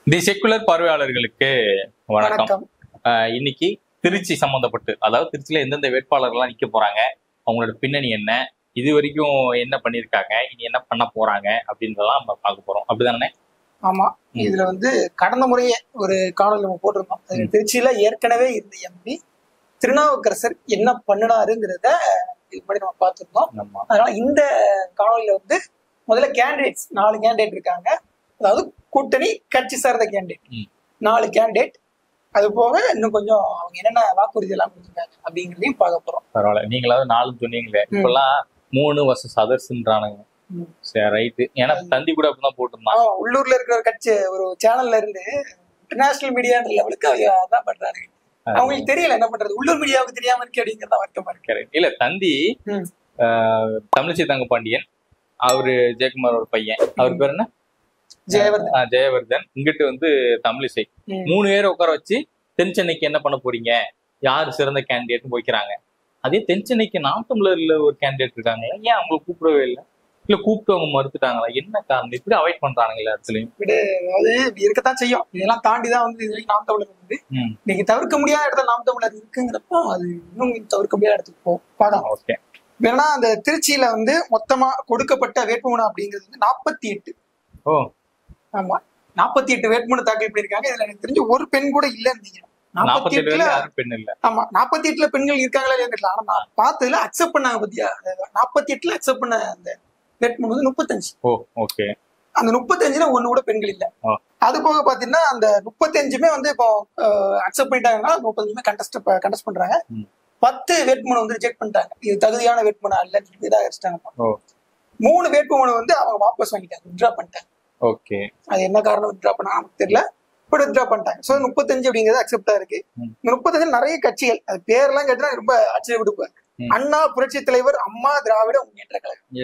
தி secular பார்வையாளர்களுக்கு வணக்கம் வணக்கம் ஆஹ் இன்னைக்கு திருச்சி சம்பந்தப்பட்டு அதாவது திருச்சியில எந்தெந்த வேட்பாளர்கள்லாம் நிக்க போறாங்க அவங்களோட பின்னணி என்ன இது வரைக்கும் என்ன பண்ணிருக்காங்க இனி என்ன பண்ண போறாங்க அப்படின்றதெல்லாம் நம்ம பார்க்க போறோம் அப்படிதானே ஆமா ம். இதுல வந்து கடந்த முறையே ஒரு காணொலி நம்ம போட்டிருந்தோம் அதுல திருச்சியில ஏற்கனவே இருந்த எம்பி திருநாவுக்கரசர் என்ன பண்ணினாருங்கிறத இது முன்னாடி நம்ம பார்த்திருந்தோம் நம்ம அதனால இந்த காணொலியில வந்து முதல்ல கேண்டிடேட்ஸ் நாலு கேண்டிடேட் இருக்காங்க அதாவது கூட்டணி கட்சி சார்ந்த கேண்டிடேட் ம். நாலு நாலு கேண்டிடேட் அது போக இன்னும் கொஞ்சம் அவங்க என்னென்ன வாக்குறுதி எல்லாம் கொடுத்துருக்காங்க அப்படிங்கிறதையும் பார்க்க போறோம் பரவாயில்ல நீங்களாவது நாலு சொன்னீங்களே இப்பெல்லாம் மூணு வருஷம் சதர்ஸ்ன்றானுங்க ம். சரி ரைட்டு ஏன்னா தந்தி கூட அப்படிதான் போட்டிருந்தான் ஆமா, உள்ளூர்ல இருக்கிற ஒரு கட்சி ஒரு சேனல்ல இருந்து இன்டர்நேஷனல் மீடியான்ற லெவலுக்கு அவங்க அதான் பண்றாரு அவங்களுக்கு தெரியல என்ன பண்றது உள்ளூர் மீடியாவுக்கு தெரியாம இருக்கு அப்படிங்கறத வருத்தமா இருக்கு Correct. இல்ல தந்தி ம். ஆஹ், தமிழிசை தங்க பாண்டியன் அவரு ஜெயக்குமாரோட பையன் அவர் பேர் என்ன ஜெயவர்தன் ஆஹ், ஜெயவர்தன் இங்கிட்டு வந்து தமிழிசை ம். மூணு பேரை உட்கார வச்சு தென் சென்னைக்கு என்ன பண்ண போறீங்க யார் சிறந்த கேண்டிடேட்னு வைக்கிறாங்க அதே தென் சென்னைக்கு நாம் தமிழர்ல ஒரு கேண்டிடேட் இருக்காங்க ஏன் அவங்களை கூப்பிடவே இல்லை இல்ல கூப்பிட்டு அவங்க மறுத்துட்டாங்களா என்ன காரணம் இப்படி அவாய்ட் பண்றானுங்க எல்லா இடத்துலயும் அதாவது இப்படி இருக்கத்தான் செய்யும் இதெல்லாம் தாண்டி தான் வந்து இது வரைக்கும் நாம் தமிழர் வந்து ம். இன்னைக்கு தவிர்க்க முடியாத இடத்துல நாம் தமிழர் இருக்குங்கிறப்போ அது இன்னும் தவிர்க்க முடியாத இடத்துக்கு போகும் பார்க்கலாம் ஓகே ஏன்னா அந்த திருச்சியில வந்து மொத்தமா கொடுக்கப்பட்ட வேட்புமனு அப்படிங்கிறது வந்து நாற்பத்தி எட்டு ஓ ஆமா நாற்பத்தி எட்டு வேட்புமனு தாக்கல் பண்ணிருக்காங்க இதுல எனக்கு தெரிஞ்சு ஒரு பெண் கூட இல்லைன்னு நினைக்கிறேன் நாற்பத்தி நாற்பத்தி எட்டுல ஏழுல யாரும் பெண் இல்ல ஆமா நாற்பத்தி எட்டுல பெண்கள் இருக்காங்களா இல்லையா தெரியல ஆனா நான் பார்த்ததுல அக்செப்ட் பண்ணாங்க பத்தியா நாற்பத்தி எட்டுல அக்செப்ட் பண்ண அந்த வேட்புமனு வந்து முப்பத்தஞ்சு ஓ ஓகே அந்த முப்பத்தஞ்சுல ஒண்ணு கூட பெண்கள் இல்ல ஆ. அது போக பாத்தீங்கன்னா அந்த முப்பத்தஞ்சுமே வந்து இப்போ அக்செப்ட் பண்ணிட்டாங்கன்னா முப்பத்தஞ்சுமே கண்டஸ்ட் கண்டஸ்ட் பண்றாங்க ம். பத்து வேட்புமனு வந்து ரிஜெக்ட் பண்ணிட்டாங்க இது தகுதியான வேட்புமனு அல்லன்னு சொல்லி இதாகிட்டாங்க ஓ மூணு வேட்புமனு வந்து அவங்க வாபஸ் வாங்கிட்டாங்க வித்ரா பண்ணிட்டாங்க ஓகே அது என்ன காரணம் வித்ரா பண்ணா நமக்கு தெரியல பட் வித்ரா பண்ணிட்டாங்க ஸோ முப்பத்தஞ்சு அப்படிங்கிறது அக்செப்டா இருக்கு ம். இந்த முப்பத்தஞ்சு நிறைய கட்சிகள் அது பேர்லாம் கேட்டா ரொம்ப ஆச்சரியப்படுப்பாங்க ம். அண்ணா புரட்சி தலைவர் அம்மா திராவிட முன்னேற்ற கழகம்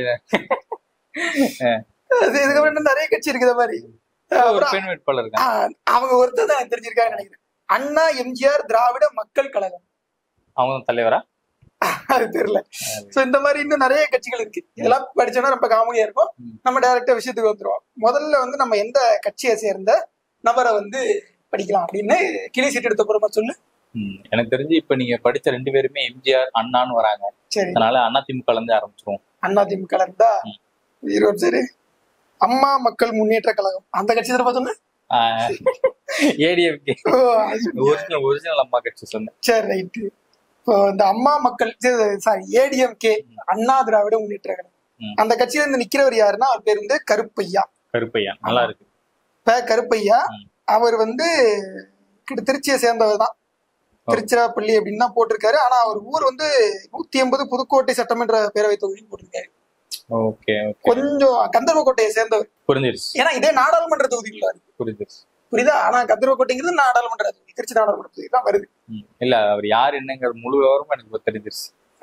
அது இதுக்கப்புறம் இன்னும் நிறைய கட்சி இருக்குது இந்த மாதிரி ஒரு அப்புறம் பெண் வேட்பாளர் இருக்காங்க ஆஹ் அவங்க ஒருத்தர் தான் எனக்கு தெரிஞ்சிருக்காங்க நினைக்கிறேன் அண்ணா எம்ஜிஆர் திராவிட மக்கள் கழகம் அவங்க தான் தலைவரா அது தெரியல சோ இந்த மாதிரி இன்னும் நிறைய கட்சிகள் இருக்கு இதெல்லாம் படிச்சோம்னா ரொம்ப காமெடியா இருக்கும் ம். நம்ம டைரக்டா விஷயத்துக்கு வந்துருவோம் முதல்ல வந்து நம்ம எந்த கட்சியை சேர்ந்த நபரை வந்து படிக்கலாம் அப்படின்னு கிளி சீட் எடுத்த போறோமா சொல்லு ம், எனக்கு தெரிஞ்சு இப்ப நீங்க படிச்ச ரெண்டு பேருமே எம்ஜிஆர் அண்ணான்னு வராங்க சரி அதனால அதிமுக இருந்து ஆரம்பிச்சிருவோம் அண்ணா திமுக இருந்தா ம். இருபது சரி அம்மா மக்கள் முன்னேற்ற கழகம் அந்த கட்சி தான் பார்த்தோம்னா ஏடிஎம்கே ஓ, அது ஒரிஜினல் ஒரிஜினல் அம்மா கட்சி சொன்னேன் சரி ரைட்டு இப்போ இந்த அம்மா மக்கள் சாரி ஏடிஎம்கே அண்ணா திராவிட முன்னேற்ற கழகம் ம். அந்த கட்சியில இருந்து நிக்கிறவர் யாருன்னா அவர் பேர் வந்து கருப்பையா கருப்பையா நல்லா இருக்கு ப கருப்பையா ம். அவர் வந்து கிட்ட திருச்சியை சேர்ந்தவர் தான் திருச்சிராப்பள்ளி அப்படின்னு தான் போட்டிருக்காரு ஆனா அவர் ஊர் வந்து நூத்தி எண்பது புதுக்கோட்டை சட்டமன்ற பேரவை தொகுதின்னு போட்டிருக்காரு ஓகே ஓகே கொஞ்சம் கந்தர்வக்கோட்டையை சேர்ந்தவர் புரிஞ்சிருச்சு ஏன்னா இதே நாடாளுமன்ற தொகுதிக்குள்ள இருக்கு புரிஞ்சிருச்சு புரியுதா ஆனா கந்தர்வக்கோட்டைங்கிறது நாடாளுமன்ற தொகுதி திருச்சி நாடாளுமன்ற தொகுதி தான் வருது ம், இல்ல அவர் யார் என்னங்கிற முழு விவரமும் எனக்கு இப்ப தெரிஞ்சிருச்சு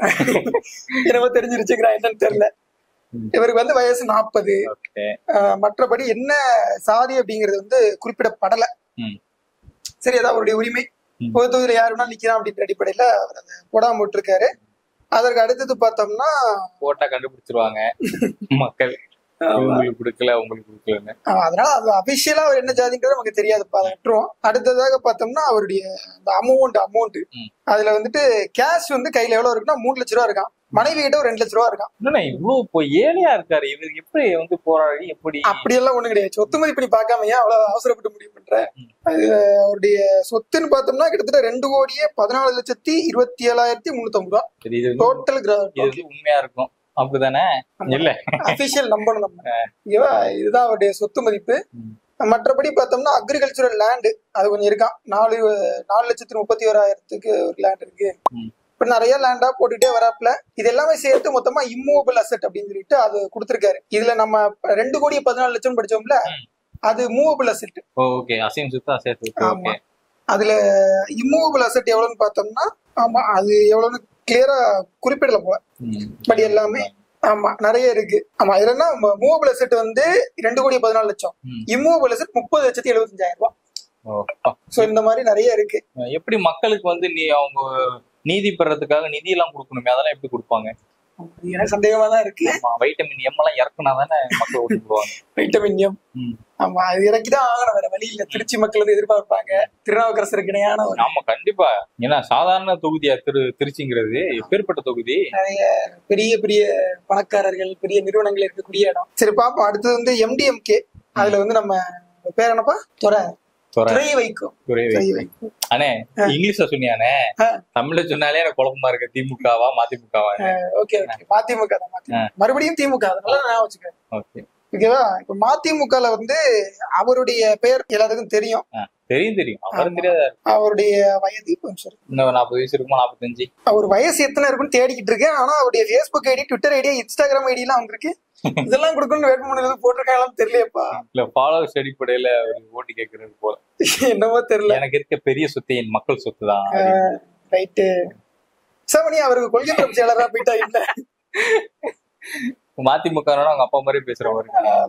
என்னவோ தெரிஞ்சிருச்சுங்கிறா என்னன்னு தெரியல ம். இவருக்கு வந்து வயசு நாற்பது ஓகே மற்றபடி என்ன சாதி அப்படிங்கிறது வந்து குறிப்பிடப்படல ம். சரி அது அவருடைய உரிமை ம். பொது தொகுதியில யார் வேணாலும் நிக்கலாம் அப்படின்ற அடிப்படையில அவர் அதை போடாம விட்டுருக்காரு அதற்கு அடுத்தது பார்த்தோம்னா போட்டா கண்டுபிடிச்சிருவாங்க மக்கள் இவங்களுக்கு கொடுக்கல உங்களுக்கு கொடுக்கலன்னு ஆஹ் அதனால அது அபிஷியலா அவர் என்ன ஜாதிங்கிறது நமக்கு தெரியாதுப்பா அதை விட்டுருவோம் அடுத்ததாக பார்த்தோம்னா அவருடைய அந்த அமௌண்ட் அமௌண்ட் ம். அதுல வந்துட்டு கேஷ் வந்து கையில எவ்வளவு இருக்குன்னா மூணு லட்ச ரூபா இருக்கான் மனைவி கிட்ட ஒரு ரெண்டு லட்ச ரூபா இருக்கான் என்னண்ணா இவ்வளவு இப்போ ஏழையா இருக்காரு இவர் எப்படி வந்து போராடி எப்படி அப்படியெல்லாம் ஒண்ணும் கிடையாது சொத்து மதிப்பு நீ பார்க்காம ஏன் அவ்வளவு அவசரப்பட்டு முடிவு பண்ற ம். அது அவருடைய சொத்துன்னு பார்த்தோம்னா கிட்டத்தட்ட ரெண்டு கோடியே பதினாலு லட்சத்தி இருபத்தி ஏழாயிரத்தி முன்னூத்தி ரூபா சரி, இது வந்து டோட்டல் இது வந்து உண்மையா இருக்கும் அப்படிதானே இல்ல அபிஷியல் நம்பணும் நம்ம ஓகேவா இதுதான் அவருடைய சொத்து மதிப்பு ம். மற்றபடி பார்த்தோம்னா அக்ரிகல்ச்சரல் லேண்டு அது கொஞ்சம் இருக்கான் நாலு நாலு லட்சத்தி முப்பத்தி ஓராயிரத்துக்கு ஒரு லேண்ட் இருக்கு ம். இப்ப நிறைய லேண்டா போட்டுட்டே வராப்ல இது எல்லாமே சேர்த்து மொத்தமா இம்மூவபிள் அசெட் அப்படின்னு சொல்லிட்டு அது கொடுத்திருக்காரு இதுல நம்ம ரெண்டு கோடி பதினாலு லட்சம் படிச்சோம்ல ம். அது மூவபிள் அசெட் ஓகே அசையும் சுத்தா சேர்த்து விட்டு ஆமா. ஓகே அதுல இம்மூவபிள் அசெட் எவ்வளவுன்னு பார்த்தோம்னா ஆமா அது எவ்வளவுன்னு கிளியரா குறிப்பிடல போல பட் எல்லாமே ஆமா நிறைய இருக்கு ஆமா இதுல என்ன மூவபிள் அசெட் வந்து ரெண்டு கோடி பதினாலு லட்சம் ம். இம்மூவபிள் அசெட் முப்பது லட்சத்தி எழுபத்தஞ்சாயிரம் ரூபாய் ஓ, அப்பா. சோ இந்த மாதிரி நிறைய இருக்கு எப்படி மக்களுக்கு வந்து நீ அவங்க நீதி பெறதுக்காக நிதி எல்லாம் கொடுக்கணுமே அதெல்லாம் எப்படி கொடுப்பாங்க எனக்கு சந்தேகமா தான் இருக்கு ஆமா வைட்டமின் எம் எல்லாம் இறக்குனா தானே மக்கள் ஓட்டு போடுவாங்க வைட்டமின் எம் ம். ஆமா அது இறக்கிதான் ஆகணும் வேற வழி இல்ல திருச்சி மக்கள் வந்து எதிர்பார்ப்பாங்க திருநாவுக்கரசருக்கு இணையான ஒரு ஆமா கண்டிப்பா ஏன்னா சாதாரண தொகுதியா திரு திருச்சிங்கிறது எப்பேற்பட்ட தொகுதி பெரிய பெரிய பணக்காரர்கள் பெரிய நிறுவனங்கள் இருக்கக்கூடிய இடம் சரி பாப்போம் அடுத்தது வந்து எம்டிஎம்கே அதுல வந்து நம்ம பேர் என்னப்பா துறை துறை. துறை வைக்கும் குறைவு துறை வைக்கும் அண்ணே இங்கிலீஷ்ல சொன்னியானே ஆ. தமிழ்ல சொன்னாலே எனக்கு குழப்பமா இருக்கு திமுகவா மதிமுகவா ஓகே ஓகே மதிமுக தான் மதிமுக. மறுபடியும் திமுக அதனால நான் வச்சுக்க ஓகே ஓகேவா இப்ப மதிமுகல வந்து அவருடைய பெயர் எல்லாத்துக்கும் தெரியும் தெரியும் தெரியும் அவரும் ஆமா. தெரியாத அவருடைய வயது கொஞ்சம் sorry. இன்னும் நாற்பது வயசு இருக்குமா நாற்பத்தஞ்சு அவர் வயசு எத்தனை இருக்குன்னு தேடிக்கிட்டு இருக்கேன் ஆனா அவருடைய Facebook ID Twitter ID Instagram ID எல்லாம் வந்திருக்கு இதெல்லாம் கொடுக்கணும்னு வேட்புமனு போட்டிருக்காங்களான்னு தெரியலையப்பா இல்ல ஃபாலோவர்ஸ் அடிப்படையில ஒரு ஓட்டு கேட்கறது போல என்னமோ தெரியல எனக்கு இருக்க பெரிய சொத்து என் மக்கள் சொத்து தான் ரைட்டு சமணி அவருக்கு கொள்கை பரப்பு செயலரா போயிட்டா இல்ல மதிமுக அவங்க அப்பா மாதிரி பேசுறவரு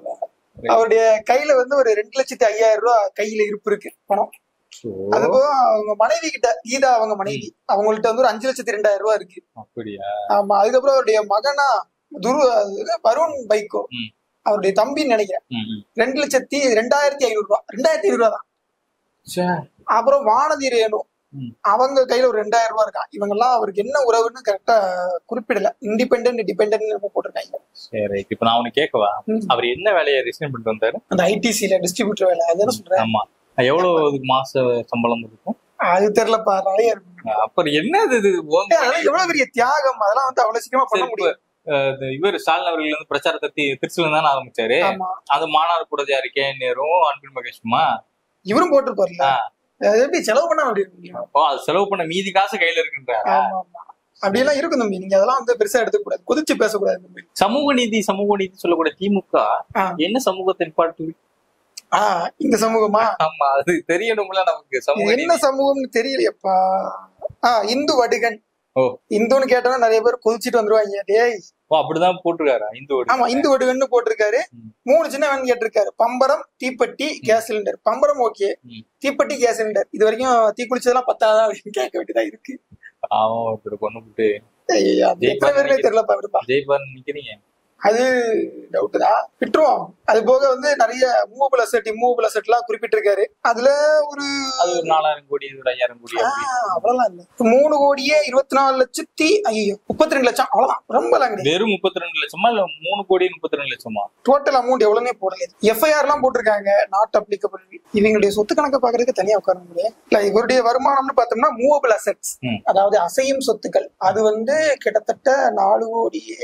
அவருடைய கையில வந்து ஒரு ரெண்டு லட்சத்தி ஐயாயிரம் ரூபாய் கையில இருப்பு இருக்கு பணம் அது போக அவங்க மனைவி கிட்ட கீதா அவங்க மனைவி அவங்கள்ட்ட வந்து ஒரு அஞ்சு லட்சத்தி ரெண்டாயிரம் ரூபாய் இருக்கு அப்படியா ஆமா அதுக்கப்புறம் அவருடைய மகனா துரு அது வருண் பைக்கோ ம். அவருடைய தம்பின்னு நினைக்கிறேன் ம், ம். ரெண்டு லட்சத்தி ரெண்டாயிரத்தி ஐநூறு ரூபாய் ரெண்டாயிரத்தி ஐநூறு ரூபா தான் ச்சே. அப்புறம் வானதி ரேணு ம். அவங்க கையில ஒரு ரெண்டாயிரம் ரூபாய் இருக்கான் இவங்க எல்லாம் அவருக்கு என்ன உறவுன்னு கரெக்டா குறிப்பிடல இண்டிபெண்டன்ட் டிபெண்டன்ட் போட்டிருக்காங்க சரி ரைட் இப்ப நான் அவனு கேட்கவா ம். அவர் என்ன வேலையை ரிசைன் பண்ணிட்டு வந்தாரு அந்த ஐடிசில டிஸ்ட்ரிபியூட்டர் வேலை அதுன்னு சொல்றேன் ஆமா எவ்வளவு இதுக்கு மாச சம்பளம் இருக்கும் அது தெரியலப்பா நிறைய இருக்கு அப்புறம் என்னது இது உங்க- அதெல்லாம் எவ்வளவு பெரிய தியாகம் அதெல்லாம் வந்து அவ்வளவு சீக்கிரமா பண்ண சரி, இப்ப, முடியும் அஹ், இந்த இவர் ஸ்டாலின் அவர்கள் வந்து பிரச்சாரத்தை தி- திருச்சியில தானே ஆரம்பிச்சாரு ஆமா அந்த மாநாடு கூட இருக்கே நேரும் அன்பின் மகேஷ்மா இவரும் போட்டிருப்பாருல்ல ஆ. அது எப்படி செலவு பண்ண அப்படி இருக்க முடியும் ஓ அது செலவு பண்ண மீதி காசு கையில இருக்குன்றாரு ஆமா ஆமா அப்படியெல்லாம் இருக்கும் தம்பி நீங்க அதெல்லாம் வந்து பெருசா எடுத்துக்க கூடாது கொதிச்சு பேசக்கூடாது தம்பி சமூக நீதி சமூக நீதி சொல்லக்கூடிய திமுக ஆ. என்ன சமூகத்தின் பாட்டு ஆஹ் இந்த சமூகமா ஆமா அது தெரியணும்ல நமக்கு சமூக இது என்ன நீதி சமூகம்னு தெரியலையப்பா ஆஹ் இந்து வடுகன் ஓ. இந்துன்னு கேட்டோன்னா நிறைய பேர் கொதிச்சிட்டு வந்துருவாங்க டேய் ஓ அப்படிதான் போட்டிருக்காரா இந்து ஓட்டு ஆமா இந்து வடுகன்னு போட்டிருக்காரு ம். மூணு சின்ன வேன் கேட்டிருக்காரு பம்பரம் தீப்பெட்டி கேஸ் சிலிண்டர் பம்பரம் ஓகே ம். தீப்பெட்டி கேஸ் சிலிண்டர் இது வரைக்கும் தீ குளிச்சதெல்லாம் பத்தாதா அப்படின்னு கேட்க வேண்டியதா இருக்கு அவன் ஒருத்தர் கொண்டு விட்டு ஐயோ, அது எத்தனை பேருமே தெரியலப்பா விடுப்பா ஜெய்பான் நிக்கிறீங்க அது டவுட் தான் விட்டுருவோம் அது போக வந்து நிறைய மூவபிள் அசெட் இம்மூவபிள் அசெட் எல்லாம் குறிப்பிட்டிருக்காரு அதுல ஒரு அது ஒரு நாலாயிரம் கோடி இது ஒரு ஐயாயிரம் கோடி அப்படி ஆஹ், அவ்வளவுலாம் இல்ல மூணு கோடியே இருபத்தி நாலு லட்சத்தி ஐயோ முப்பத்தி ரெண்டு லட்சம் அவ்வளவுதான் ரொம்ப எல்லாம் கிடையாது வெறும் முப்பத்தி ரெண்டு லட்சமா இல்ல மூணு கோடி முப்பத்தி ரெண்டு லட்சமா டோட்டல் அமௌண்ட் எவ்வளவுமே போடல எஃப்ஐஆர் எல்லாம் போட்டிருக்காங்க நாட் அப்ளிகபிள் இவங்களுடைய சொத்து கணக்கு பாக்குறதுக்கு தனியா உட்கார முடியும் இல்ல இவருடைய வருமானம்னு பார்த்தோம்னா மூவபிள் அசெட்ஸ் ம். அதாவது அசையும் சொத்துக்கள் அது வந்து கிட்டத்தட்ட நாலு கோடியே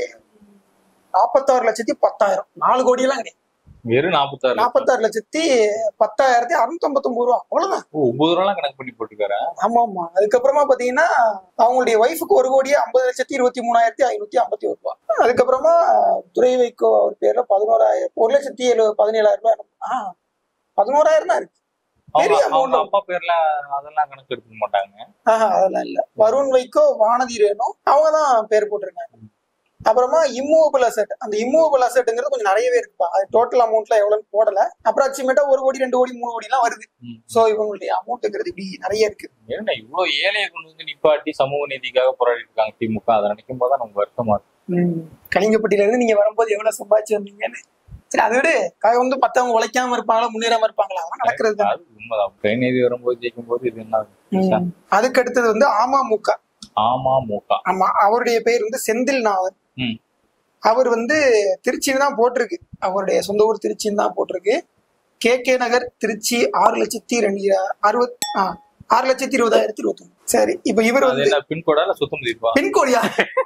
நாற்பத்தாறு லட்சத்தி பத்தாயிரம் நாலு கோடி எல்லாம் கிடையாது வெறும் நாற்பத்தாறு லட்சம். நாற்பத்தாறு லட்சத்தி பத்தாயிரத்தி அறுநூத்தி ஐம்பத்தொன்பது ரூபா அவ்வளவுதான் ஓ, ஒன்பது ரூபாய் கணக்கு பண்ணி போட்டுருக்காரு ஆமா ஆமா அதுக்கப்புறமா பாத்தீங்கன்னா அவங்களுடைய ஒய்ஃபுக்கு ஒரு கோடியே ஐம்பது லட்சத்தி இருபத்தி மூணாயிரத்தி ஐநூத்தி ஐம்பத்தி ஒரு ரூபா அதுக்கப்புறமா துரை வைகோ அவர் பேர்ல பதினோராயிரம் ஒரு லட்சத்தி எழு பதினேழாயிரம் ரூபாய் ஆஹ் பதினோராயிரம் தான் இருக்கு அவங்க பெரிய அவங்க amount. அப்பா பேர்ல அதெல்லாம் கணக்கு எடுத்துக்க மாட்டாங்க ஆஹா அதெல்லாம் இல்ல வருண் வைகோ வானதி ரேணு அவங்க தான் பேர் போட்டிருக்காங்க அப்புறமா இம்மூவபிள் அசெட் அந்த இம்மூவபிள் அசெட்ங்கிறது கொஞ்சம் நிறையவே இருக்குப்பா அது டோட்டல் அமௌண்ட்ல எவ்வளவுன்னு போடல அப்ராக்சிமேட்டா ஒரு கோடி ரெண்டு கோடி மூணு கோடி எல்லாம் வருது ம். சோ இவங்களுடைய அமௌண்ட்ங்கிறது இப்படி நிறைய இருக்கு ஏன்னா இவ்வளவு ஏழையை கொண்டு வந்து நிப்பாட்டி சமூக நீதிக்காக போராடிட்டு இருக்காங்க திமுக அதை நினைக்கும் போது நமக்கு வருத்தமா இருக்கு கலிங்கப்பட்டியில இருந்து நீங்க வரும்போது எவ்வளவு சம்பாதிச்சு வந்தீங்கன்னு சரி அதை விடு காய் வந்து மத்தவங்க உழைக்காம இருப்பாங்களா முன்னேறாம இருப்பாங்களா அதெல்லாம் நடக்கிறது தான் அது உண்மைதான் பெண் நீதி வரும்போது ஜெயிக்கும் போது இது என்ன ஆகும்? அதுக்கு அடுத்தது வந்து அமமுக ஆமா மூக்கா ஆமா அவருடைய பேர் வந்து செந்தில்நாதன் ம். அவர் வந்து திருச்சின்னு தான் போட்டிருக்கு அவருடைய சொந்த ஊர் திருச்சின்னு தான் போட்டிருக்கு கே கே நகர் திருச்சி ஆறு லட்சத்தி ரெண்டு அறுபத் ஆ, ஆறு லட்சத்தி இருபதாயிரத்தி இருபத்தி சரி இப்ப இவர் அது வந்து என்ன பின்கோடா இல்ல சுத்தம் தீர்ப்பா பின்கோடியா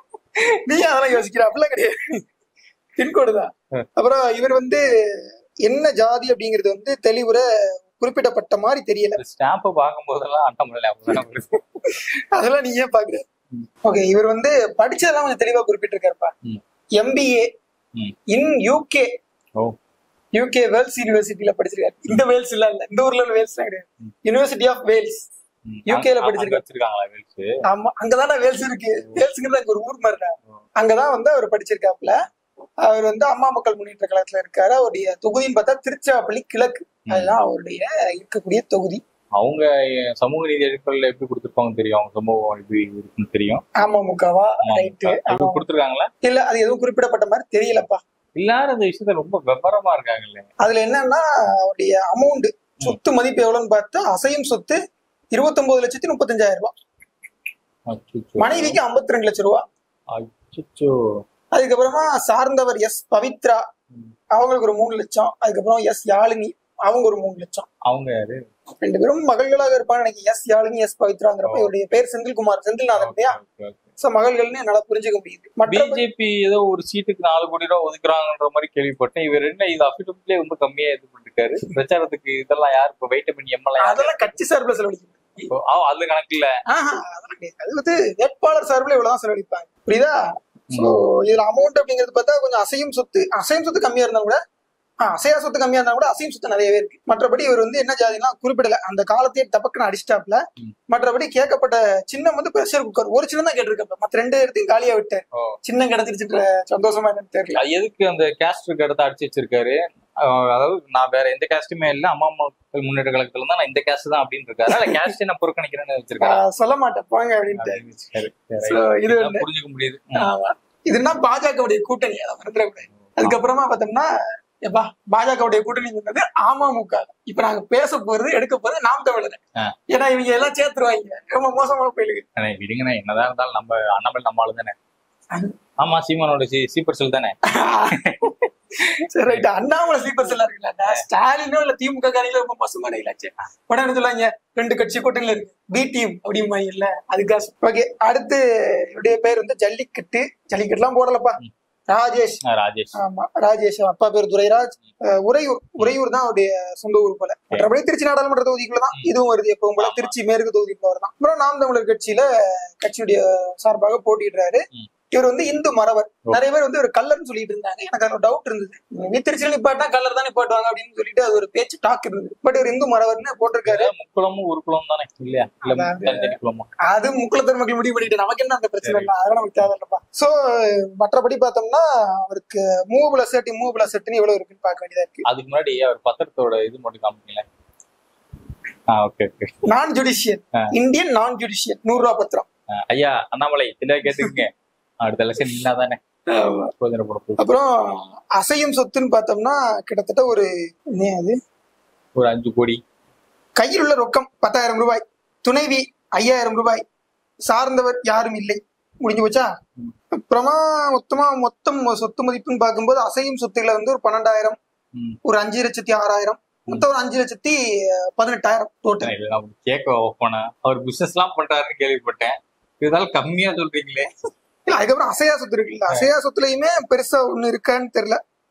நீ அதெல்லாம் யோசிக்கிற அப்படிலாம் கிடையாது பின்கோடு தான் ம். அப்புறம் இவர் வந்து என்ன ஜாதி அப்படிங்கிறது வந்து தெளிவுற குறிப்பிடப்பட்ட மாதிரி தெரியல ஸ்டாம்ப பார்க்கும் போதெல்லாம் அட்டமலை அப்பதான் வருது அதெல்லாம் நீ ஏன் பாக்குற ம். ஓகே இவர் வந்து படிச்சதெல்லாம் கொஞ்சம் தெளிவா குறிப்பிட்டிருக்காருப்பா ம். MBA hmm. In UK oh UK Wales யூனிவர்சிட்டியில படிச்சிருக்காரு இந்த வேல்ஸ் இல்ல இல்ல இந்த ஊர்ல வேல்ஸ் கிடையாது ம். யூனிவர்சிட்டி ஆஃப் வேல்ஸ் ம். UK ல அங்க- படிச்சிருக்காரு. அங்க வச்சிருக்காங்களா வேல்ஸ் ஆமா அங்கதானே வேல்ஸ் இருக்கு வேல்ஸுங்கிறது அங்க ஒரு ஊர் மாதிரிடா அங்கதான் வந்து அவர் படிச்சிருக்காப்புல அவர் வந்து அம்மா மக்கள் முன்னேற்ற கழகத்துல இருக்காரு அவருடைய தொகுதின்னு பார்த்தா திருச்சிராப்பள்ளி கிழக்கு ம். அதுதான் அவருடைய இருக்கக்கூடிய தொகுதி அவங்க சமூக நீதி அடிப்படையில் எப்படி கொடுத்துருப்பாங்க தெரியும் அவங்க சமூகம் எப்படி இருக்குன்னு தெரியும் அமமுகவா ரைட்டு எப்படி கொடுத்துருக்காங்களா இல்ல அது எதுவும் குறிப்பிடப்பட்ட மாதிரி தெரியலப்பா எல்லாரும் இந்த விஷயத்த ரொம்ப விவரமா இருக்காங்கல்ல அதுல என்னன்னா அவருடைய அமௌண்ட் சொத்து மதிப்பு எவ்வளவுன்னு பார்த்தா அசையும் சொத்து இருபத்தொன்பது லட்சத்தி முப்பத்தஞ்சாயிரம் ரூபாய் அச்சச்சோ. மனைவிக்கு 52 ரெண்டு லட்சம் ரூபாய் அச்சச்சோ. அதுக்கப்புறமா சார்ந்தவர் எஸ் பவித்ரா ம். அவங்களுக்கு ஒரு மூணு லட்சம் அதுக்கப்புறம் எஸ் யாழினி அவங்க ஒரு மூணு லட்சம் அவங்க யாரு ரெண்டு பேரும் மகள்களாக இருப்பாங்க எனக்கு எஸ் யாழினி எஸ் பவித்ராங்கிறப்ப இவருடைய பேர் செந்தில்குமார் செந்தில்நாதன் இல்லையா சோ மகள்கள்னு என்னால புரிஞ்சுக்க முடியுது மற்ற பிஜேபி ஏதோ ஒரு சீட்டுக்கு நாலு கோடி ரூபா ஒதுக்குறாங்கன்ற மாதிரி கேள்விப்பட்டேன் இவர் என்ன இது அபிடபிட்லயே ரொம்ப கம்மியா இது பண்ணிருக்காரு பிரச்சாரத்துக்கு இதெல்லாம் யார் இப்ப வைட்டமின் எம்எல்ஏ அதெல்லாம் கட்சி சார்பில் செலவழிக்கும் அதுல கணக்கு இல்ல ஆஹா, அதெல்லாம் கிடையாது. அது வந்து வேட்பாளர் சார்பில் இவ்வளவுதான் செலவழிப்பாங்க புரியுதா சோ இதுல அமௌண்ட் அப்படிங்கிறது பார்த்தா கொஞ்சம் அசையும் சொத்து அசையும் சொத்து கம்மியா இருந்தா கூட ஆ, அசையா சொத்து கம்மியா இருந்தா கூட அசையும் சொத்து நிறையவே இருக்கு மற்றபடி இவர் வந்து என்ன ஜாதினா குறிப்பிடல அந்த காலத்தையே டபக்குன்னு அடிச்சிட்டாப்ல ம். மற்றபடி கேட்கப்பட்ட சின்னம் வந்து பிரஷர் குக்கர் ஒரு சின்னம் தான் கேட்டிருக்காப்ல மத்த ரெண்டு இடத்தையும் காலியா விட்டார் ஓ. சின்னம் கிடைச்சிருச்சுன்ற சந்தோஷமா என்னன்னு தெரியல அது எதுக்கு அந்த கேஸ்ட் இடத்த அடிச்சு வச்சிருக்காரு அஹ் அதாவது நான் வேற எந்த கேஸ்டுமே இல்ல அம்மா மக்கள் முன்னேற்ற கழகத்துல தான் நான் இந்த கேஸ்ட் தான் அப்படின்னு இருக்காரு இல்ல கேஸ்ட் என்ன புறக்கணிக்கிறேன்னு வச்சிருக்காரு ஆ, சொல்ல மாட்டேன் போங்க அப்படின்ட்டு அப்படின்னு வச்சிருக்காரு. சரி, So, இது இதான் வந்து புரிஞ்சுக்க முடியுது ம். ஆமா. இதுன்னா பாஜகவுடைய கூட்டணி அதை மறந்துடக்கூடாது அதுக்கப்புறமா பார்த்தோம்னா எப்பா பாஜகவுடைய கூட்டணி சொன்னது அமமுக இப்ப நாங்க பேச போறது எடுக்க போறது நாம் தமிழர் ஆ. ஏன்னா இவங்க எல்லாம் சேர்த்துருவாங்க ரொம்ப மோசமான போயிருக்கு அண்ணே, விடுங்கண்ணே என்னதான் இருந்தாலும் நம்ம அண்ணாமலை நம்ம ஆளு தானே ஆமா சீமானோட சி சீப்பர் செல் தானே சரி ரைட் அண்ணாமலை ஸ்லீப்பர்ஸ் எல்லாம் இருக்குல்ல ஸ்டாலினோ இல்ல திமுக காரியில ரொம்ப மோசமான இல்லாச்சு உடனே என்ன சொல்லுவாங்க ரெண்டு கட்சி கூட்டணியில இருக்கு பி டீம் அப்படிம்பாங்க இல்ல அதுக்காக ஓகே அடுத்து இவருடைய பேர் வந்து ஜல்லிக்கட்டு ஜல்லிக்கட்டுலாம் போடலப்பா ராஜேஷ் ஆ, ராஜேஷ் ஆமா ராஜேஷ் அப்பா பேர் துரைராஜ் அஹ் உறையூர் உறையூர் தான் அவருடைய சொந்த ஊர் போல மற்றபடி திருச்சி நாடாளுமன்ற தொகுதிக்குள்ள தான் இதுவும் வருது எப்பவும் போல திருச்சி மேற்கு தொகுதிக்குள்ள வரதான் அப்புறம் நாம் தமிழர் கட்சியில கட்சியுடைய சார்பாக போட்டியிடுறாரு ம். இவர் வந்து இந்து மறவர் நிறைய பேர் வந்து ஒரு கல்லர்னு சொல்லிட்டு இருந்தாங்க எனக்கு அதுல டவுட் இருந்தது நீ திருச்சியில் நிப்பாட்டா கல்லர் தான் நிப்பாட்டுவாங்க அப்படின்னு சொல்லிட்டு அது ஒரு பேச்சு டாக் இருந்தது பட் இவர் இந்து மறவர்னு போட்டிருக்காரு முக்குளமும் ஒரு குளம் தானே இல்லையா இல்ல அதாவது- தனித்தனி குளமா அது முக்குளத்தர் மக்கள் முடிவு பண்ணிட்டு நமக்கு என்ன அந்த பிரச்சனை இல்லை அதெல்லாம் நமக்கு தேவையில்லப்பா சோ மற்றபடி பார்த்தோம்னா அவருக்கு மூவபிள் அசெட் மூவபிள் அசெட்னு எவ்வளவு இருக்குன்னு பார்க்க வேண்டியதா இருக்கு அதுக்கு முன்னாடி அவர் பத்திரத்தோட இது மட்டும் காமிக்கல ஆ ஓகே ஓகே நான் ஜுடிஷியல் ஆ. இந்தியன் நான் ஜுடிஷியல் நூறு ரூபா பத்திரம் ஐயா அண்ணாமலை என்ன கேட்டுக்கங்க அடுத்த எலெக்ஷன் நின்னா தானே சோதனை போட போகுது அப்புறம் அசையும் சொத்துன்னு பார்த்தோம்னா கிட்டத்தட்ட ஒரு என்ன அது ஒரு அஞ்சு கோடி கையில் உள்ள ரொக்கம் பத்தாயிரம் ரூபாய் துணைவி ஐயாயிரம் ரூபாய் சார்ந்தவர் யாரும் இல்லை முடிஞ்சு போச்சா ம். அப்புறமா மொத்தமா மொத்தம் சொத்து மதிப்புன்னு பார்க்கும்போது அசையும் சொத்துக்களை வந்து ஒரு பன்னெண்டாயிரம் ம். ஒரு அஞ்சு லட்சத்தி ஆறாயிரம் மொத்தம் ஒரு அஞ்சு லட்சத்தி பதினெட்டாயிரம் டோட்டல் இல்ல நான் கேட்க போனேன் அவர் பிசினஸ் எல்லாம் பண்றாருன்னு கேள்விப்பட்டேன் இருந்தாலும் கம்மியா சொல்றீங்களே இல்ல அதுக்கப்புறம் அசையா சொத்து இருக்குல்ல அசையா சொத்துலயுமே பெருசா ஒண்ணு இருக்கான்னு தெரியல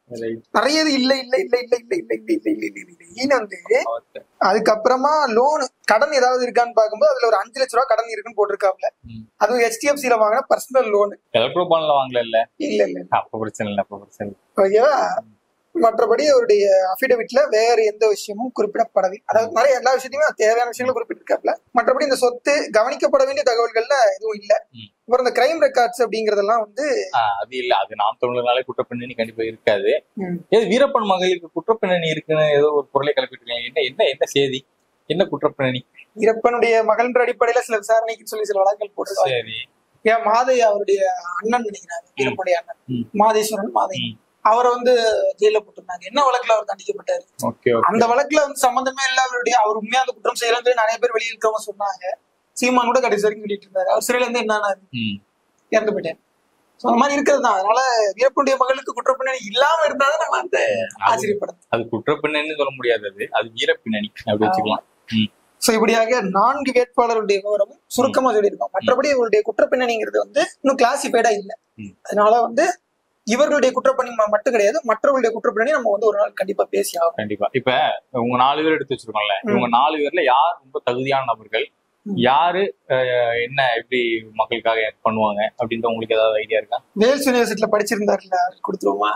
நிறைய இது இல்ல இல்ல இல்ல இல்ல இல்ல இல்ல இல்ல இல்ல இல்ல இல்ல இல்ல வந்து அதுக்கப்புறமா லோனு கடன் ஏதாவது இருக்கான்னு பார்க்கும்போது அதுல ஒரு அஞ்சு லட்ச ரூபா கடன் இருக்குன்னு போட்டிருக்காப்ல ம். அது ஹெச்டிஎஃப்சி ல வாங்கின பர்சனல் லோன் எலக்ட்ரோ பான்ல வாங்கல இல்ல இல்ல இல்ல அப்ப பிரச்சனை இல்ல அப்ப பிரச்சனை இல்ல ஓகேவா மற்றபடி அவருடைய அபிடவிட்ல வேற எந்த விஷயமும் குறிப்பிடப்படவில்லை அதாவது நிறைய எல்லா விஷயத்தையுமே தேவையான விஷயங்களும் குறிப்பிட்டிருக்காப்ல மற்றபடி இந்த சொத்து கவனிக்கப்பட வேண்டிய தகவல்கள்ல எதுவும் இல்ல ம். அப்புறம் இந்த கிரைம் ரெக்கார்ட்ஸ் அப்படிங்கறதெல்லாம் வந்து ஆஹ் அது இல்ல அது நாம் தமிழர்னாலே குற்றப்பின்னணி கண்டிப்பா இருக்காது ம். ஏது வீரப்பன் மகளுக்கு குற்றப்பின்னணி இருக்குன்னு ஏதோ ஒரு பொருளை கிளப்பிட்டு இருக்காங்க என்ன என்ன என்ன செய்தி என்ன குற்றப்பின்னணி இறப்பனுடைய மகன்ற அடிப்படையில சில விசாரணைக்கு சொல்லி சில வழக்குகள் போட்டிருக்காங்க சரி ஏன் மாதை அவருடைய அண்ணன் நினைக்கிறாங்க வீரப்பனுடைய அண்ணன் ம். மாதேஸ்வரன் மாதை ம். அவரை வந்து ஜெயில போட்டிருந்தாங்க என்ன வழக்குல அவர் தண்டிக்கப்பட்டாரு ஓகே அந்த வழக்குல வந்து சம்பந்தமே இல்ல அவருடைய அவர் உண்மையா அந்த குற்றம் செய்யலன்னு சொல்லி நிறைய பேர் வெளியே இருக்கவங்க சொன்னாங்க சீமான் கூட கடைசி வரைக்கும் சொல்லிட்டு இருந்தாரு அவர் சிறையில இருந்து என்ன ம் இறந்து போயிட்டாரு So, அந்த மாதிரி இருக்கிறது தான் அதனால வீரப்பனுடைய மகளுக்கு குற்றப்பின்னணி இல்லாம இருந்தாதான் நம்ம அந்த ஆச்சரியப்படும் அது குற்றப்பின்னணி சொல்ல முடியாது அது அது வீரப்பின்னணி அப்படி வச்சுக்கலாம் சோ இப்படியாக நான்கு வேட்பாளருடைய விவரமும் சுருக்கமா சொல்லியிருக்கோம் மற்றபடி இவருடைய குற்றப்பின்னணிங்கிறது வந்து இன்னும் கிளாசிஃபைடா இல்ல ம். அதனால வந்து இவர்களுடைய குற்றப்பணி ம- மட்டும் கிடையாது மற்றவர்களுடைய குற்றப்பின்னணி நம்ம வந்து ஒரு நாள் கண்டிப்பா பேசி ஆகணும் கண்டிப்பா இப்ப உங்க நாலு பேர் எடுத்து வச்சிருக்கோம்ல ம். இவங்க நாலு பேர்ல யார் ரொம்ப தகுதியான நபர்கள் ம். யாரு அஹ், என்ன எப்படி மக்களுக்காக பண்ணுவாங்க அப்படின்ற உங்களுக்கு ஏதாவது ஐடியா இருக்கா வேல்ஸ் யூனிவர்சிட்டியில படிச்சிருந்தாருல அவருக்கு கொடுத்துருவோமா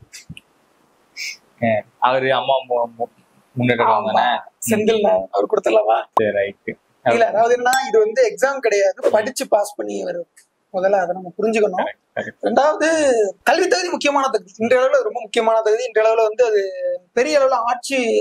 அவரு அம்மா மு- மு- முன்னேற்ற கழகம் தானே செந்தில் அவர் கொடுத்துடலாமா சரி ரைட்டு இல்ல அதாவது என்ன இது வந்து எக்ஸாம் கிடையாது படிச்சு பாஸ் பண்ணி வருது முதல்ல அதை நம்ம புரிஞ்சுக்கணும் ரெண்டாவது கல்வி தகுதி முக்கியமான தகுதி இன்றைய அளவுல அது ரொம்ப முக்கியமான தகுதி இன்றைய அளவுல வந்து அது பெரிய அளவுல ஆட்சி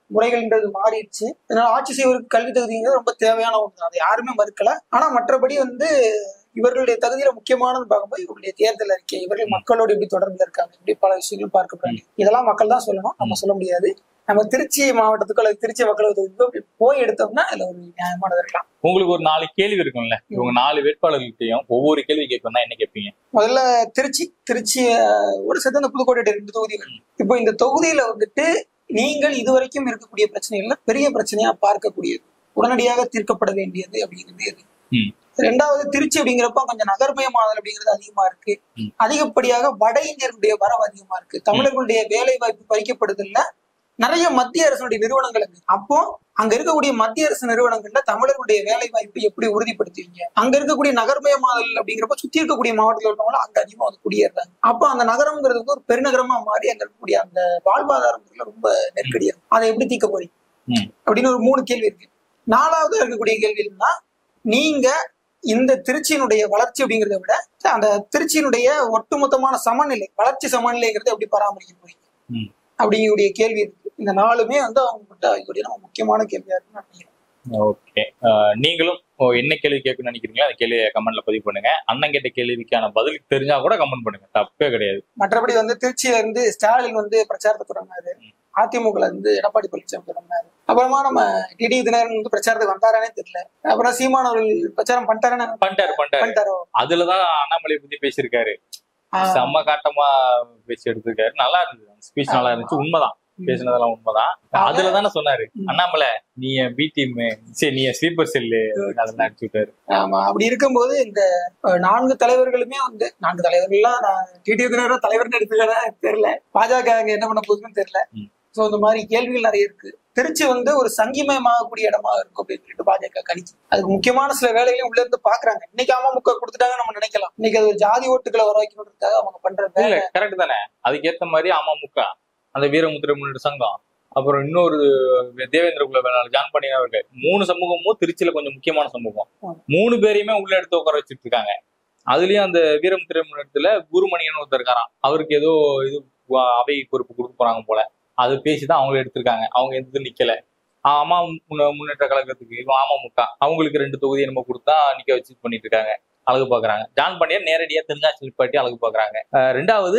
முறைகள்ன்றது மாறிடுச்சு அதனால ஆட்சி செய்வதற்கு கல்வி தகுதிங்கிறது ரொம்ப தேவையான ஒன்று அதை யாருமே மறுக்கல ஆனா மற்றபடி வந்து இவர்களுடைய தகுதியில முக்கியமானது பார்க்கும்போது இவருடைய தேர்தல் அறிக்கை இவர்கள் மக்களோடு எப்படி தொடர்புல இருக்காங்க இப்படி பல விஷயங்கள் பார்க்கப்படுறாங்க இதெல்லாம் மக்கள் தான் சொல்லணும் நம்ம சொல்ல முடியாது நம்ம திருச்சி மாவட்டத்துக்கு அல்லது திருச்சி மக்களவை தொகுதிக்கு அப்படி போய் எடுத்தோம்னா அதுல ஒரு நியாயமானது இருக்கலாம் உங்களுக்கு ஒரு நாலு கேள்வி இருக்கும்ல இவங்க நாலு வேட்பாளர்கள்ட்டையும் ஒவ்வொரு கேள்வி கேட்கணும்னா என்ன கேட்பீங்க முதல்ல திருச்சி திருச்சி அஹ், ஒரு சேர்த்து அந்த புதுக்கோட்டை ரெண்டு தொகுதிகள் இப்போ இந்த தொகுதியில வந்துட்டு நீங்கள் இதுவரைக்கும் இருக்கக்கூடிய பிரச்சனைகள்ல பெரிய பிரச்சனையா பார்க்கக்கூடியது உடனடியாக தீர்க்கப்பட வேண்டியது அப்படிங்கிறது எது ம். ரெண்டாவது திருச்சி அப்படிங்கிறப்ப கொஞ்சம் நகர்மயமாதல் அப்படிங்கிறது அதிகமா இருக்கு ம். அதிகப்படியாக வட இந்தியர்களுடைய வரவு அதிகமா இருக்கு தமிழர்களுடைய வேலை வாய்ப்பு பறிக்கப்படுதல்ல நிறைய மத்திய அரசுடைய நிறுவனங்கள் இருக்கு அப்போ அங்க இருக்கக்கூடிய மத்திய அரசு நிறுவனங்கள்ல தமிழர்களுடைய வேலை வாய்ப்பு எப்படி உறுதிப்படுத்துவீங்க அங்க இருக்கக்கூடிய நகர்மயமாதல் அப்படிங்கிறப்ப சுத்தி இருக்கக்கூடிய மாவட்டத்தில் இருக்கவங்க அங்க அதிகமா வந்து குடியேறாங்க அப்போ அந்த நகரம்ங்கிறது வந்து ஒரு பெருநகரமா மாறி அங்க இருக்கக்கூடிய அந்த வாழ்வாதாரங்கிறதுல ரொம்ப நெருக்கடியா இருக்கும் அதை எப்படி தீர்க்க போறீங்க ம். அப்படின்னு ஒரு மூணு கேள்வி இருக்கு நாலாவது இருக்கக்கூடிய கேள்வி என்னன்னா நீங்க இந்த திருச்சியினுடைய வளர்ச்சி அப்படிங்கிறத விட அந்த திருச்சியினுடைய ஒட்டுமொத்தமான சமநிலை வளர்ச்சி சமநிலைங்கிறத எப்படி பராமரிக்க போறீங்க ம். அப்படிங்கக்கூடிய கேள்வி இருக்கு இந்த நாலுமே வந்து அவங்க கிட்ட இருக்கக்கூடிய நம்ம முக்கியமான கேள்வியா இருக்குன்னு நான் நினைக்கிறேன் ஓகே நீங்களும் ஓ, என்ன கேள்வி கேட்கணும்னு நினைக்கிறீங்களோ அந்த கேள்வியை கமெண்ட்ல பதிவு பண்ணுங்க அண்ணன் கேட்ட கேள்விக்கான பதில் தெரிஞ்சா கூட கமெண்ட் பண்ணுங்க தப்பே கிடையாது மற்றபடி வந்து திருச்சியில இருந்து ஸ்டாலின் வந்து பிரச்சாரத்தை தொடங்கினாரு அதிமுகல இருந்து எடப்பாடி பழனிசாமி தொடங்கினாரு அப்புறமா நம்ம டிடி தினகரன் வந்து பிரச்சாரத்துக்கு வந்தாரானே தெரியல அப்புறம் சீமான் அவர்கள் பிரச்சாரம் பண்ணிட்டாரானே பண்ணிட்டாரு பண்ணிட்டாரு பண்ணிட்டாரோ அதுலதான் அண்ணாமலை பத்தி பேசியிருக்காரு ஆஹ் செம்ம காட்டமா பேசி எடுத்திருக்காரு நல்லா இருந்தது அந்த ஸ்பீச் நல்லா இருந்துச்சு உண்மைதான் பேசினதெல்லாம் உண்மைதான் அதுல தானே சொன்னாரு ம். அண்ணாமலை நீ என் பி டீம் சரி நீ என் ஸ்லீப்பர் செல்லு அதெல்லாம் அடிச்சு விட்டாரு ஆமா அப்படி இருக்கும்போது இந்த அஹ், நான்கு தலைவர்களுமே வந்து நான்கு தலைவர்கள்லாம் நான் டிடி தினகரன் தலைவர்னு எடுத்துக்கிறதா தெரியல பாஜக அங்க என்ன பண்ண போகுதுன்னு தெரியல ம். சோ இந்த மாதிரி கேள்விகள் நிறைய இருக்கு திருச்சி வந்து ஒரு சங்கிமயமாகக்கூடிய இடமா இருக்கும் அப்படின்னு சொல்லிட்டு பாஜக கணிச்சு அதுக்கு முக்கியமான சில வேலைகளையும் உள்ள இருந்து பாக்குறாங்க இன்னைக்கு அமமுக கொடுத்துட்டாங்க நம்ம நினைக்கலாம் இன்னைக்கு அது ஒரு ஜாதி ஓட்டுகளை வர வைக்கணுன்றதுக்காக அவங்க பண்ற வேலை இல்ல கரெக்ட் தானே அதுக்கேத்த மாதிரி அமமுக அந்த வீரமுத்திரை முன்னேற்ற சங்கம் அப்புறம் இன்னொரு தேவேந்திர குல வேளாளர் ஜான் பண்ணினவர்கள் மூணு சமூகமும் திருச்சியில கொஞ்சம் முக்கியமான சமூகம் ஆமா. மூணு பேரையுமே உள்ள எடுத்து உட்கார வச்சிட்டு இருக்காங்க அதுலயும் அந்த வீரமுத்திரை முன்னேற்றத்துல குருமணியன் ஒருத்தர் இருக்காராம் அவருக்கு ஏதோ இது வ- அவை பொறுப்பு கொடுக்க போறாங்க போல அது பேசிதான் அவங்கள எடுத்திருக்காங்க அவங்க எந்த இது நிக்கல ஆஹ் அம்மா முன்ன- முன்னேற்ற கழகத்துக்கு இவன் அமமுக அவங்களுக்கு ரெண்டு தொகுதி நம்ம கொடுத்தா நிக்க வச்சு பண்ணிட்டு இருக்காங்க அழகு பாக்குறாங்க ஜான் பண்ணியர் நேரடியா தென்காசி நிப்பாட்டி அழகு பாக்குறாங்க அஹ் ரெண்டாவது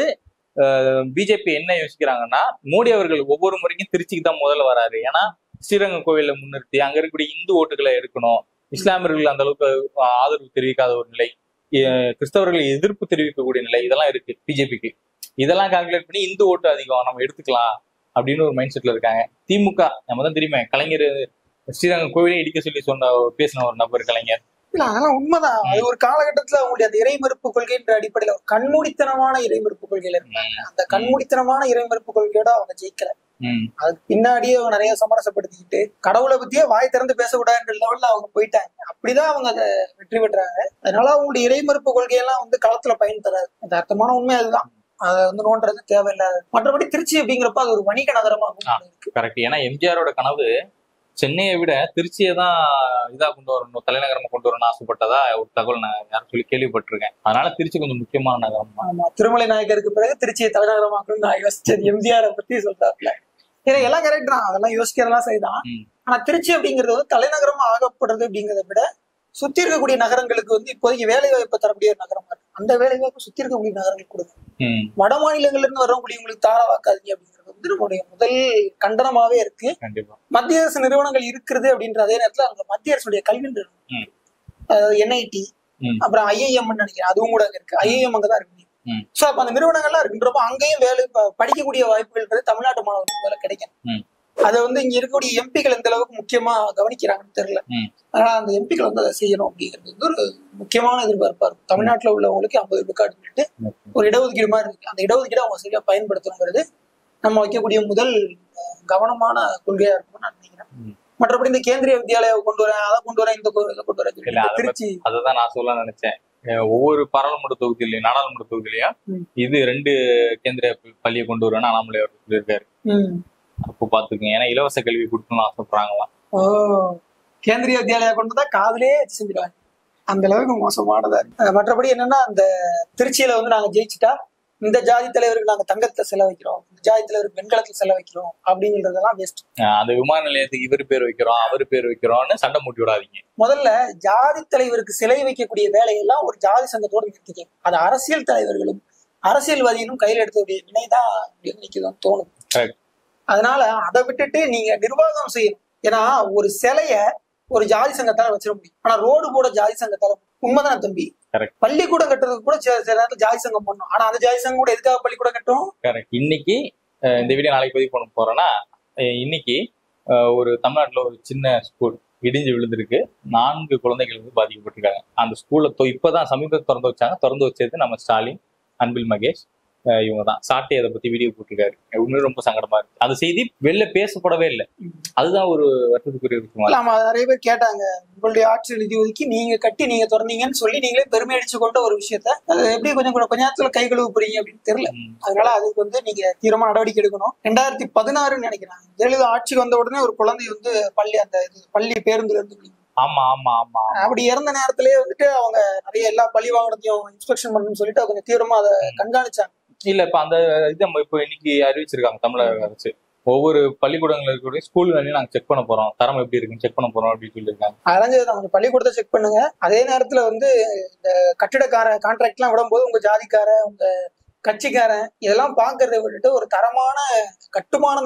பிஜேபி என்ன யோசிக்கிறாங்கன்னா மோடி அவர்கள் ஒவ்வொரு முறைக்கும் திருச்சிக்கு தான் முதல்ல வராரு ஏன்னா ஸ்ரீரங்கம் கோவில முன்னிறுத்தி அங்க இருக்கக்கூடிய இந்து ஓட்டுகளை எடுக்கணும் இஸ்லாமியர்கள் அந்த அளவுக்கு ஆஹ் ஆதரவு தெரிவிக்காத ஒரு நிலை அஹ் கிறிஸ்தவர்கள் எதிர்ப்பு தெரிவிக்கக்கூடிய நிலை இதெல்லாம் இருக்கு பிஜேபிக்கு இதெல்லாம் கால்குலேட் பண்ணி இந்து ஓட்டு அதிகம் நம்ம எடுத்துக்கலாம் அப்படின்னு ஒரு மைண்ட் செட்ல இருக்காங்க திமுக நம்ம தான் தெரியுமே கலைஞர் ஸ்ரீரங்கம் கோவிலே இடிக்க சொல்லி சொன்ன பேசின ஒரு நபர் கலைஞர் இல்ல அதெல்லாம் உண்மைதான் அது ஒரு காலகட்டத்துல அவங்களுடைய அந்த இறைமறுப்பு கொள்கைன்ற அடிப்படையில ஒரு கண்மூடித்தனமான இறைமறுப்பு கொள்கையில இருந்தாங்க அந்த கண்மூடித்தனமான இறைமறுப்பு கொள்கையோட அவங்க ஜெயிக்கல ம் அதுக்கு பின்னாடியே அவங்க நிறைய சமரசப்படுத்திக்கிட்டு கடவுளை பத்தியே வாய் திறந்து பேசக்கூடாதுன்ற லெவல்ல அவங்க போயிட்டாங்க அப்படிதான் அவங்க அதை வெற்றி பெற்றாங்க அதனால அவங்களுடைய இறைமறுப்பு கொள்கையெல்லாம் வந்து களத்துல பயன் தராது அது அர்த்தமான உண்மை அதுதான் அதை வந்து நோன்றது தேவையில்லாத மற்றபடி திருச்சி அப்படிங்கிறப்ப அது ஒரு வணிக நகரமாகவும் இருக்கு கரெக்ட் ஏன்னா எம்ஜிஆரோட கனவு சென்னையை விட திருச்சியை தான் இதா கொண்டு வரணும் தலைநகரமா கொண்டு வரணும்னு ஆசைப்பட்டதா ஒரு தகவல் நான் யாரும் சொல்லி கேள்விப்பட்டிருக்கேன் அதனால திருச்சி கொஞ்சம் முக்கியமான நகரம் தான் ஆமா திருமலை நாயக்கருக்கு பிறகு திருச்சியை தலைநகரமாக்கணும்னு நான் யோசிச்சது எம்ஜிஆரை பத்தி சொல்றாப்ல ஏன்னா எல்லாம் கரெக்ட் தான் அதெல்லாம் யோசிக்கிறதெல்லாம் சரிதான் ம். ஆனா திருச்சி அப்படிங்கிறது வந்து தலைநகரமா ஆகப்படுறது அப்படிங்கிறத விட சுத்தி இருக்கக்கூடிய நகரங்களுக்கு வந்து இப்போதைக்கு வேலை வாய்ப்பு தரக்கூடிய ஒரு நகரமா இருக்கு அந்த வேலை வாய்ப்பு சுத்தி இருக்கக்கூடிய நகரங்களுக்கு கொடுங்க ம், வட மாநிலங்கள்ல இருந்து வரக்கூடியவங்களுக்கு தார வாக்காதீங்க அப்படிங்கிறது வந்து நம்மளுடைய முதல் கண்டனமாவே இருக்கு கண்டிப்பா மத்திய அரசு நிறுவனங்கள் இருக்கிறது அப்படின்ற அதே நேரத்துல அங்க மத்திய அரசுடைய கல்வி ம். நிறுவனம் என்ஐடி ம். அப்புறம் ஐஐஎம் நினைக்கிறேன் அதுவும் கூட அங்க இருக்கு ஐஐஎம் அங்கதான் இருக்கு ம். சோ அப்ப அந்த நிறுவனங்கள்லாம் இருக்குன்றப்ப அங்கேயும் வேலை ப- படிக்கக்கூடிய வாய்ப்புகள் தமிழ்நாட்டு மாணவர்களுக்கு வேலை கிடைக்கும் ம். அதை வந்து இங்க இருக்கக்கூடிய எம்பிக்கள் எந்த அளவுக்கு முக்கியமா கவனிக்கிறாங்கன்னு தெரியல ம். அதனால அந்த எம்பிக்கள் வந்து அதை செய்யணும் அப்படிங்கிறது வந்து ஒரு முக்கியமான எதிர்பார்ப்பா இருக்கும் தமிழ்நாட்டுல உள்ளவங்களுக்கு ஐம்பது விழுக்காடு சொல்லிட்டு ஒரு இடஒதுக்கீடு மாதிரி இருக்கு அந்த இடஒதுக்கீடு அவங்க சரியா பயன்படுத்தணுங்கிறது நம்ம வைக்கக்கூடிய முதல் அஹ், கவனமான கொள்கையா இருக்கும்னு நான் நினைக்கிறேன் ம். மற்றபடி இந்த கேந்திரிய வித்யாலயா கொண்டு வரேன் அதை கொண்டு வரேன் இந்த கொ- இதை கொண்டு வரேன் இல்ல, அதை திருச்சி அததான் நான் சொல்ல நினைச்சேன் அஹ் ஒவ்வொரு பாராளுமன்ற தொகுதியிலையும் நாடாளுமன்ற தொகுதியிலையும் ம். இது ரெண்டு கேந்திர பள்ளியை கொண்டு வருவேன்னு அண்ணாமலை அவர் சொல்லியிருக்காரு ம். அப்போ பாத்துக்கோங்க ஏன்னா இலவச கல்வி கொடுக்கணும்னு ஆசைப்படுறாங்களாம் ஓ கேந்திரிய வித்யாலயா கொண்டு தான் காதலே வச்சு செஞ்சிருவாங்க அந்த அளவுக்கு மோசமானதா இருக்கு அஹ் மற்றபடி என்னன்னா அந்த திருச்சியில வந்து நாங்க ஜெயிச்சுட்டா இந்த ஜாதி தலைவருக்கு நாங்க தங்கத்தை செலவைக்கிறோம் இந்த ஜாதி தலைவருக்கு வெண்கலத்துல செலவைக்கிறோம் அப்படின்றதெல்லாம் வேஸ்ட் அஹ் அந்த விமான நிலையத்துக்கு இவர் பேர் வைக்கிறோம் அவர் பேர் வைக்கிறோம்னு சண்டை மூட்டி விடாதீங்க முதல்ல ஜாதி தலைவருக்கு சிலை வைக்கக்கூடிய வேலையெல்லாம் ஒரு ஜாதி சங்கத்தோடு நிறுத்திக்க அது அரசியல் தலைவர்களும் அரசியல்வாதிகளும் கையில் எடுக்கக்கூடிய வினைதான் நிற்குதுன்னு தோணுது Correct. அதனால அதை விட்டுட்டு நீங்க நிர்வாகம் செய்யணும் ஏன்னா ஒரு சிலைய ஒரு ஜாதி சங்கத்தால வச்சிட முடியும் ஆனா ரோடு போட ஜாதி சங்கத்தால உண்மைதானே தம்பி Correct. பள்ளிக்கூடம் கட்டுறதுக்கு கூட சில சில நேரத்துல ஜாதி சங்கம் பண்ணும் ஆனா அந்த ஜாதி சங்கம் கூட எதுக்காக பள்ளிக்கூடம் கட்டும் கரெக்ட் இன்னைக்கு அஹ் இந்த வீடியோ நாளைக்கு பதிவு பண்ண போறோம்னா அஹ் இன்னைக்கு அஹ் ஒரு தமிழ்நாட்டுல ஒரு சின்ன ஸ்கூல் இடிஞ்சு விழுந்திருக்கு நான்கு குழந்தைகள் வந்து பாதிக்கப்பட்டிருக்காங்க அந்த ஸ்கூல்ல தொ- இப்பதான் சமீபத்தில் திறந்து வச்சாங்க திறந்து வச்சது நம்ம ஸ்டாலின் அன்பில் மகேஷ் அஹ் இவங்க தான் சாட்டை அதை பத்தி வீடியோ போட்டிருக்காரு உண்மையிலே ரொம்ப சங்கடமா இருக்கு அந்த செய்தி வெளில பேசப்படவே இல்லை அதுதான் ஒரு வருத்தத்துக்குரிய விஷயமா இருக்கு. ஆமா நிறைய பேர் கேட்டாங்க உங்களுடைய ஆட்சி நிதி ஒதுக்கி நீங்க கட்டி நீங்க திறந்தீங்கன்னு சொல்லி நீங்களே பெருமை அடிச்சு கொண்ட ஒரு விஷயத்த அது எப்படி கொஞ்சம் கொஞ்சம் கொஞ்ச நேரத்துல கை கழுவு போறீங்க அப்படின்னு தெரியல ம். அதனால அதுக்கு வந்து நீங்க தீவிரமா நடவடிக்கை எடுக்கணும் ரெண்டாயிரத்தி பதினாறுன்னு நினைக்கிறேன் ஜெயலலிதா ஆட்சிக்கு வந்த உடனே ஒரு குழந்தை வந்து பள்ளி அந்த இது பள்ளி பேருந்துல இருந்து விழுந்து. ஆமா ஆமா ஆமா அப்படி இறந்த நேரத்திலேயே வந்துட்டு அவங்க நிறைய எல்லா பள்ளி வாகனத்தையும் இன்ஸ்பெக்ஷன் பண்ணணும்னு சொல்லிட்டு கொஞ்சம் தீவிரமா அதை கண்காணிச்சாங்க இல்ல இப்ப அந்த இது நம்ம இப்ப இன்னைக்கு அறிவிச்சிருக்காங்க தமிழக அரசு ஒவ்வொரு பள்ளிக்கூடங்கள் இருக்கக்கூடிய ஸ்கூல் நாங்க செக் பண்ண போறோம் தரம் எப்படி இருக்குன்னு செக் பண்ண போறோம் அப்படின்னு சொல்லியிருக்காங்க அலைஞ்சது கொஞ்சம் பள்ளிக்கூடத்தை செக் பண்ணுங்க அதே நேரத்துல வந்து இந்த கட்டிடக்கார கான்ட்ராக்ட் எல்லாம் விடும்போது உங்க ஜாதிக்கார உங்க கட்சிக்காரன் இதெல்லாம் பாக்குறதை விட்டுட்டு ஒரு தரமான கட்டுமான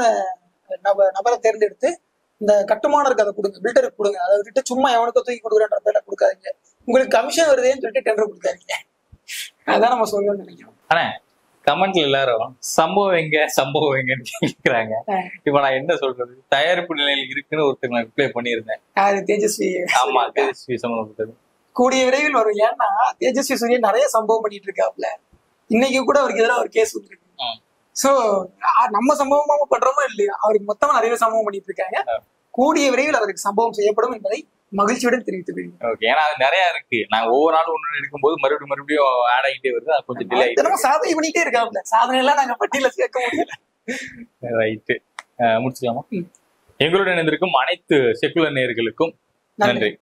நப நபரை தேர்ந்தெடுத்து இந்த கட்டுமானருக்கு அதை கொடுங்க பில்டருக்கு கொடுங்க அதை விட்டுட்டு சும்மா எவனுக்கு தூக்கி கொடுக்குறன்ற பேர்ல கொடுக்காதீங்க உங்களுக்கு கமிஷன் வருதேன்னு சொல்லிட்டு டெண்டர் கொடுக்காதீங்க அதான் நம்ம சொல்லணும்னு நினைக்கிறோம் கமெண்ட்ல எல்லாரும் சம்பவம் எங்க சம்பவம் எங்கன்னு கேக்குறாங்க ஆ. இப்ப நான் என்ன சொல்றது தயாரிப்பு நிலையில் இருக்குன்னு ஒருத்தர் நான் ரிப்ளை பண்ணியிருந்தேன் யாரு தேஜஸ்வி ஆமா தேஜஸ்வி சம்பந்தப்பட்டது கூடிய விரைவில் வரும் ஏன்னா தேஜஸ்வி சூரியன் நிறைய சம்பவம் பண்ணிட்டு இருக்காப்ல இன்னைக்கு கூட அவருக்கு எதிராக ஒரு கேஸ் வந்துருக்கு ம். சோ நம்ம சம்பவமா பண்றோமோ இல்லையா அவருக்கு மொத்தமா நிறைய சம்பவம் பண்ணிட்டு இருக்காங்க கூடிய விரைவில் அவருக்கு சம்பவம் செய்யப்படும் என்பதை மகிழ்ச்சியுடன் தெரிவித்துக் கொள்கிறேன் ஓகே ஏன்னா அது நிறைய இருக்கு நாங்க ஒவ்வொரு நாளும் ஒண்ணு எடுக்கும்போது மறுபடியும் மறுபடியும் ஆட் ஆகிட்டே வருது அது கொஞ்சம் டிலே ஆயிட்டு தினமும் சாதனை பண்ணிட்டே இருக்காப்ல சாதனை எல்லாம் நாங்க பட்டியல சேர்க்க முடியல ரைட்டு முடிச்சுக்கலாமா ம். எங்களுடன் இருந்திருக்கும் அனைத்து செக்குலர் நேயர்களுக்கும் நன்றி நன்றி